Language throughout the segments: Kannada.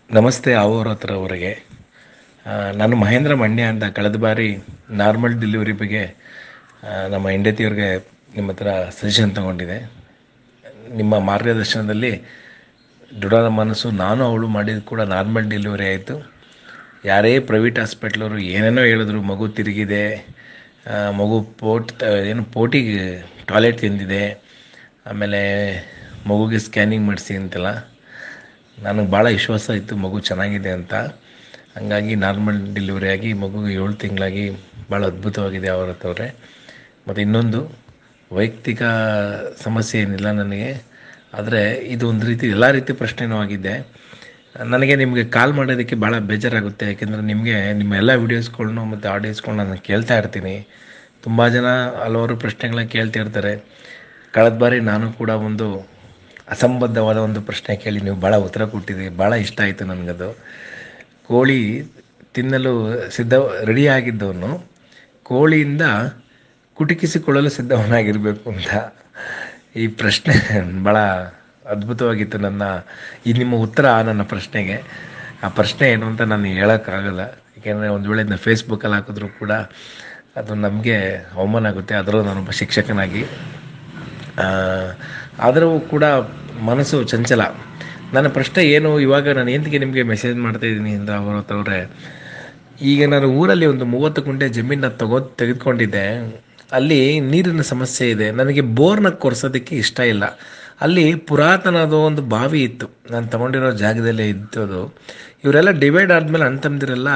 ನಮಸ್ತೆ ಅವರ ಹತ್ರ ಅವರಿಗೆ ನಾನು ಮಹೇಂದ್ರ ಮಂಡ್ಯ ಅಂತ ಕಳೆದ ಬಾರಿ ನಾರ್ಮಲ್ ಡೆಲಿವರಿ ಬಗ್ಗೆ ಆ, ನಮ್ಮ ಹೆಂಡತಿಯವ್ರಿಗೆ ನಿಮ್ಮ ಹತ್ರ ಸಜೆಷನ್ ತಗೊಂಡಿದೆ ನಿಮ್ಮ ಮಾರ್ಗದರ್ಶನದಲ್ಲಿ ದೃಢ ಮನಸ್ಸು ನಾನು ಅವಳು ಮಾಡಿದ ಕೂಡ ನಾರ್ಮಲ್ ಡೆಲಿವರಿ ಆಯಿತು ಯಾರೇ ಪ್ರೈವೇಟ್ ಹಾಸ್ಪಿಟ್ಲವರು ಏನೇನೋ ಹೇಳಿದ್ರು ಮಗು ತಿರುಗಿದೆ ಆ, ಮಗು ಪೋಟ್ ಏನು ಪೋಟಿಗೆ ಟಾಯ್ಲೆಟ್ ತಿಂದಿದೆ ಆಮೇಲೆ ಮಗುಗೆ ಸ್ಕ್ಯಾನಿಂಗ್ ಮಾಡಿಸಿ ಅಂತೆಲ್ಲ ನನಗೆ ಭಾಳ ವಿಶ್ವಾಸ ಇತ್ತು ಮಗು ಚೆನ್ನಾಗಿದೆ ಅಂತ ಹಂಗಾಗಿ ನಾರ್ಮಲ್ ಡೆಲಿವರಿ ಆಗಿ ಮಗುಗೆ ಏಳು ತಿಂಗಳಾಗಿ ಭಾಳ ಅದ್ಭುತವಾಗಿದೆ ಅವರ ಹತ್ರವ್ರೆ ಮತ್ತು ಇನ್ನೊಂದು ವೈಯಕ್ತಿಕ ಸಮಸ್ಯೆ ಏನಿಲ್ಲ ನನಗೆ ಆದರೆ ಇದು ಒಂದು ರೀತಿ ಎಲ್ಲ ರೀತಿ ಪ್ರಶ್ನೆನೂ ಆಗಿದೆ ನನಗೆ ನಿಮಗೆ ಕಾಲ್ ಮಾಡೋದಕ್ಕೆ ಭಾಳ ಬೇಜಾರಾಗುತ್ತೆ ಯಾಕೆಂದರೆ ನಿಮಗೆ ನಿಮ್ಮ ಎಲ್ಲ ವೀಡಿಯೋಸ್ಗಳ್ನು ಮತ್ತು ಆಡಿಯೋಸ್ಗಳನ್ನ ನಾನು ಕೇಳ್ತಾ ಇರ್ತೀನಿ ತುಂಬ ಜನ ಹಲವಾರು ಪ್ರಶ್ನೆಗಳನ್ನ ಕೇಳ್ತಾ ಇರ್ತಾರೆ ಕಳೆದ ಬಾರಿ ನಾನು ಕೂಡ ಒಂದು ಅಸಂಬದ್ಧವಾದ ಒಂದು ಪ್ರಶ್ನೆ ಕೇಳಿ ನೀವು ಭಾಳ ಉತ್ತರ ಕೊಟ್ಟಿದ್ದೀರಿ ಭಾಳ ಇಷ್ಟ ಆಯಿತು ನನಗದು ಕೋಳಿ ತಿನ್ನಲು ಸಿದ್ಧ ರೆಡಿಯಾಗಿದ್ದವನು ಕೋಳಿಯಿಂದ ಕುಟುಕಿಸಿಕೊಳ್ಳಲು ಸಿದ್ಧವನಾಗಿರಬೇಕು ಅಂತ ಈ ಪ್ರಶ್ನೆ ಭಾಳ ಅದ್ಭುತವಾಗಿತ್ತು ನನ್ನ ಈ ನಿಮ್ಮ ಉತ್ತರ ನನ್ನ ಪ್ರಶ್ನೆಗೆ ಆ ಪ್ರಶ್ನೆ ಏನು ಅಂತ ನಾನು ಹೇಳೋಕ್ಕಾಗಲ್ಲ ಏಕೆಂದರೆ ಒಂದು ವೇಳೆ ನಾನು ಫೇಸ್ಬುಕ್ಕಲ್ಲಿ ಹಾಕಿದ್ರು ಕೂಡ ಅದು ನಮಗೆ ಅವಮಾನ ಆಗುತ್ತೆ ಅದರಲ್ಲೂ ನಾನೊಬ್ಬ ಶಿಕ್ಷಕನಾಗಿ ಆ, ಆದರೂ ಕೂಡ ಮನಸ್ಸು ಚಂಚಲ ನನ್ನ ಪ್ರಶ್ನೆ ಏನು ಇವಾಗ ನಾನು ಎಂತಿಗೆ ನಿಮಗೆ ಮೆಸೇಜ್ ಮಾಡ್ತಾ ಇದ್ದೀನಿ ಅಂತ ಅವರ ಹತ್ರವ್ರೆ ಈಗ ನಾನು ಊರಲ್ಲಿ ಒಂದು ಮೂವತ್ತು ಕುಂಟೆ ಜಮೀನ ತಗೋ ತೆಗೆದುಕೊಂಡಿದ್ದೆ ಅಲ್ಲಿ ನೀರಿನ ಸಮಸ್ಯೆ ಇದೆ ನನಗೆ ಬೋರ್ನ ಕೊರ್ಸೋದಕ್ಕೆ ಇಷ್ಟ ಇಲ್ಲ ಅಲ್ಲಿ ಪುರಾತನದ ಒಂದು ಬಾವಿ ಇತ್ತು ನಾನು ತಗೊಂಡಿರೋ ಜಾಗದಲ್ಲೇ ಇತ್ತು ಅದು ಇವರೆಲ್ಲ ಡಿವೈಡ್ ಆದಮೇಲೆ ಅಣ್ಣ ತಮ್ಮದಿರೆಲ್ಲ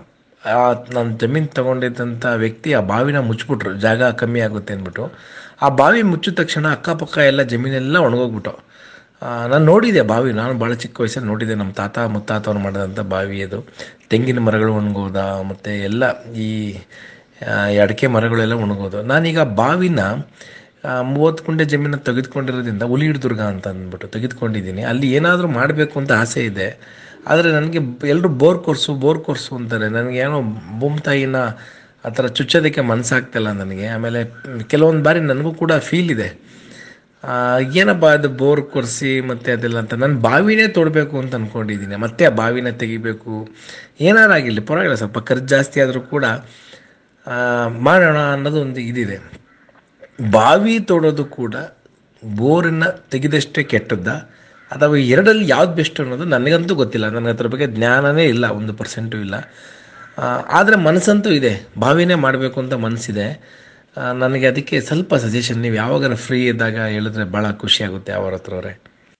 ನಾನು ಜಮೀನು ತಗೊಂಡಿದ್ದಂಥ ವ್ಯಕ್ತಿ ಆ ಬಾವಿನ ಮುಚ್ಚಿಬಿಟ್ರು ಜಾಗ ಕಮ್ಮಿ ಆಗುತ್ತೆ ಅಂದ್ಬಿಟ್ಟು ಆ ಬಾವಿ ಮುಚ್ಚಿದ ತಕ್ಷಣ ಅಕ್ಕಪಕ್ಕ ಎಲ್ಲ ಜಮೀನೆಲ್ಲ ಒಣಗೋಗ್ಬಿಟ್ಟು ನಾನು ನೋಡಿದೆ ಬಾವಿ ನಾನು ಭಾಳ ಚಿಕ್ಕ ವಯಸ್ಸಲ್ಲಿ ನೋಡಿದ್ದೆ ನಮ್ಮ ತಾತ ಮುತ್ತಾತವ್ರು ಮಾಡಿದಂಥ ಬಾವಿ ಅದು ತೆಂಗಿನ ಮರಗಳು ಒಣಗೋದ ಮತ್ತು ಎಲ್ಲ ಈ ಆ, ಈ ಅಡಿಕೆ ಮರಗಳೆಲ್ಲ ಒಣಗೋದು ನಾನೀಗ ಬಾವಿನ ಆ, ಮೂವತ್ತು ಕುಂಟೆ ಜಮೀನ ತೆಗೆದುಕೊಂಡಿರೋದ್ರಿಂದ ಹುಲಿಹಿಡ್ದುರ್ಗ ಅಂತ ಅಂದ್ಬಿಟ್ಟು ತೆಗೆದುಕೊಂಡಿದ್ದೀನಿ ಅಲ್ಲಿ ಏನಾದರೂ ಮಾಡಬೇಕು ಅಂತ ಆಸೆ ಇದೆ ಆದರೆ ನನಗೆ ಎಲ್ಲರೂ ಬೋರ್ ಕೋರ್ಸು ಬೋರ್ ಕೋರ್ಸು ಅಂತಾರೆ ನನಗೆ ಏನೋ ಭೂಮ್ತಾಯಿನ ಆ ಥರ ಚುಚ್ಚೋದಕ್ಕೆ ಮನಸ್ಸಾಗ್ತಿಲ್ಲ ನನಗೆ ಆಮೇಲೆ ಕೆಲವೊಂದು ಬಾರಿ ನನಗೂ ಕೂಡ ಫೀಲ್ ಇದೆ ಆ, ಏನಪ್ಪ ಅದು ಬೋರ್ ಕೊರೆಸಿ ಮತ್ತೆ ಅದೆಲ್ಲ ಅಂತ ನಾನು ಬಾವಿನೇ ತೋಡಬೇಕು ಅಂತ ಅಂದ್ಕೊಂಡಿದ್ದೀನಿ ಮತ್ತೆ ಆ ಬಾವಿನ ತೆಗಿಬೇಕು ಏನಾರು ಆಗಿರಲಿ ಪರವಾಗಿಲ್ಲ ಸ್ವಲ್ಪ ಖರ್ಚು ಜಾಸ್ತಿ ಆದರೂ ಕೂಡ ಆ, ಮಾಡೋಣ ಅನ್ನೋದು ಒಂದು ಇದಿದೆ ಬಾವಿ ತೋಡೋದು ಕೂಡ ಬೋರನ್ನ ತೆಗೆದಷ್ಟೇ ಕೆಟ್ಟದ್ದ ಅಥವಾ ಎರಡಲ್ಲಿ ಯಾವ್ದು ಬೆಸ್ಟ್ ಅನ್ನೋದು ನನಗಂತೂ ಗೊತ್ತಿಲ್ಲ ನನಗೆ ಅದ್ರ ಬಗ್ಗೆ ಜ್ಞಾನನೇ ಇಲ್ಲ ಒಂದು ಪರ್ಸೆಂಟು ಇಲ್ಲ ಆದರೆ ಮನಸ್ಸಂತೂ ಇದೆ ಬಾವಿನೇ ಮಾಡಬೇಕು ಅಂತ ಮನಸ್ಸಿದೆ ಆ, ನನಗೆ ಅದಕ್ಕೆ ಸ್ವಲ್ಪ ಸಜೆಷನ್ ನೀವು ಯಾವಾಗ ಫ್ರೀ ಇದ್ದಾಗ ಹೇಳಿದ್ರೆ ಭಾಳ ಖುಷಿ ಆಗುತ್ತೆ ಅವರ ಹತ್ರವ್ರೆ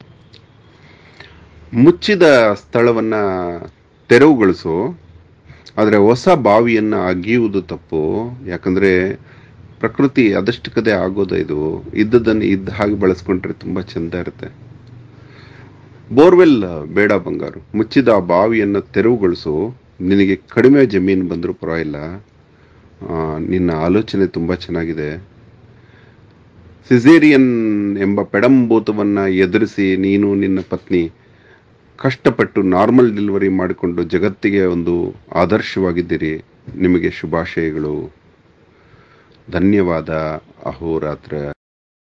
ಮುಚ್ಚಿದ ಸ್ಥಳವನ್ನ ತೆರವುಗೊಳಿಸು ಆದರೆ ಹೊಸ ಬಾವಿಯನ್ನ ಅಗಿಯುವುದು ತಪ್ಪು ಯಾಕಂದ್ರೆ ಪ್ರಕೃತಿ ಅದಷ್ಟಕ್ಕದೇ ಆಗೋದು ಇದು ಇದ್ದದನ್ನು ಇದ್ದ ಹಾಗೆ ಬಳಸ್ಕೊಂಡ್ರೆ ತುಂಬಾ ಚಂದ ಇರುತ್ತೆ ಬೋರ್ವೆಲ್ ಬೇಡ ಬಂಗಾರು ಮುಚ್ಚಿದ ಆ ಬಾವಿಯನ್ನು ತೆರವುಗೊಳಿಸು ನಿನಗೆ ಕಡಿಮೆ ಜಮೀನು ಬಂದರೂ ಪರವಾಗಿಲ್ಲ ಆ, ನಿನ್ನ ಆಲೋಚನೆ ತುಂಬಾ ಚೆನ್ನಾಗಿದೆ ಸಿಸೇರಿಯನ್ ಎಂಬ ಪೆಡಂಭೂತವನ್ನ ಎದುರಿಸಿ ನೀನು ನಿನ್ನ ಪತ್ನಿ ಕಷ್ಟಪಟ್ಟು ನಾರ್ಮಲ್ ಡೆಲಿವರಿ ಮಾಡಿಕೊಂಡು ಜಗತ್ತಿಗೆ ಒಂದು ಆದರ್ಶವಾಗಿದ್ದೀರಿ ನಿಮಗೆ ಶುಭಾಶಯಗಳು ಧನ್ಯವಾದ ಅಹೋರಾತ್ರ